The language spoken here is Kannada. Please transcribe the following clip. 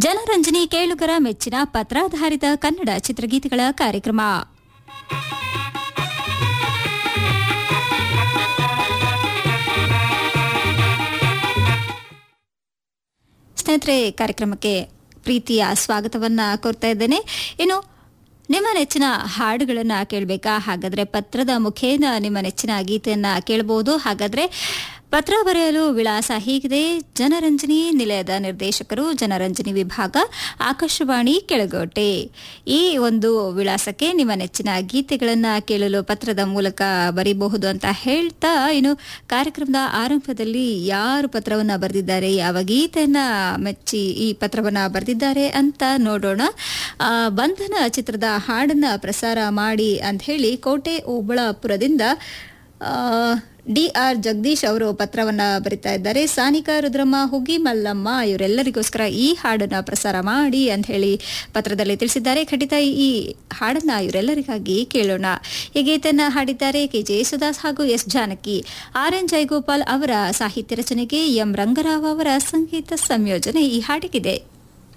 ಜನರಂಜನಿ ಕೇಳುಗರ ಮೆಚ್ಚಿನ ಪತ್ರಾಧಾರಿತ ಕನ್ನಡ ಚಿತ್ರಗೀತೆಗಳ ಕಾರ್ಯಕ್ರಮ ಸ್ನೇಹಿತರೆ ಕಾರ್ಯಕ್ರಮಕ್ಕೆ ಪ್ರೀತಿಯ ಸ್ವಾಗತವನ್ನ ಕೋರ್ತಾ ಇದ್ದೇನೆ ಇನ್ನು ನಿಮ್ಮ ನೆಚ್ಚಿನ ಹಾಡುಗಳನ್ನ ಕೇಳಬೇಕಾ ಹಾಗಾದ್ರೆ ಪತ್ರದ ಮುಖೇನ ನಿಮ್ಮ ನೆಚ್ಚಿನ ಗೀತೆಯನ್ನ ಕೇಳಬಹುದು ಹಾಗಾದ್ರೆ ಪತ್ರ ಬರೆಯಲು ವಿಳಾಸ ಹೀಗಿದೆ ಜನರಂಜನಿ ನಿಲಯದ ನಿರ್ದೇಶಕರು ಜನರಂಜನಿ ವಿಭಾಗ ಆಕಾಶವಾಣಿ ಕೆಳಗೋಟೆ ಈ ಒಂದು ವಿಳಾಸಕ್ಕೆ ನಿಮ್ಮ ನೆಚ್ಚಿನ ಗೀತೆಗಳನ್ನ ಕೇಳಲು ಪತ್ರದ ಮೂಲಕ ಬರೀಬಹುದು ಅಂತ ಹೇಳ್ತಾ ಇನ್ನು ಕಾರ್ಯಕ್ರಮದ ಆರಂಭದಲ್ಲಿ ಯಾರು ಪತ್ರವನ್ನ ಬರೆದಿದ್ದಾರೆ ಯಾವ ಗೀತೆಯನ್ನ ಮೆಚ್ಚಿ ಈ ಪತ್ರವನ್ನ ಬರೆದಿದ್ದಾರೆ ಅಂತ ನೋಡೋಣ ಆ, ಬಂಧನ ಚಿತ್ರದ ಹಾಡನ್ನ ಪ್ರಸಾರ ಮಾಡಿ ಅಂತ ಹೇಳಿ ಕೋಟೆ ಓಬಳಾಪುರದಿಂದ ಡಿ ಆರ್ ಜಗದೀಶ್ ಅವರು ಪತ್ರವನ್ನ ಬರಿತಾ ಇದ್ದಾರೆ ಸಾನಿಕಾ ರುದ್ರಮ್ಮ ಹುಗಿ ಮಲ್ಲಮ್ಮ ಇವರೆಲ್ಲರಿಗೋಸ್ಕರ ಈ ಹಾಡನ್ನ ಪ್ರಸಾರ ಮಾಡಿ ಅಂತ ಹೇಳಿ ಪತ್ರದಲ್ಲಿ ತಿಳಿಸಿದ್ದಾರೆ ಖಂಡಿತ ಈ ಹಾಡನ್ನ ಇವರೆಲ್ಲರಿಗಾಗಿ ಕೇಳೋಣ ಈ ಗೀತೆಯನ್ನ ಹಾಡಿದ್ದಾರೆ ಕೆ ಜೆ ಯೇಸುದಾಸ್ ಹಾಗೂ S Janaki R N Jayagopal ಅವರ ಸಾಹಿತ್ಯ ರಚನೆಗೆ ಎಂ ರಂಗರಾವ್ ಅವರ ಸಂಗೀತ ಸಂಯೋಜನೆ ಈ ಹಾಡಿಗಿದೆ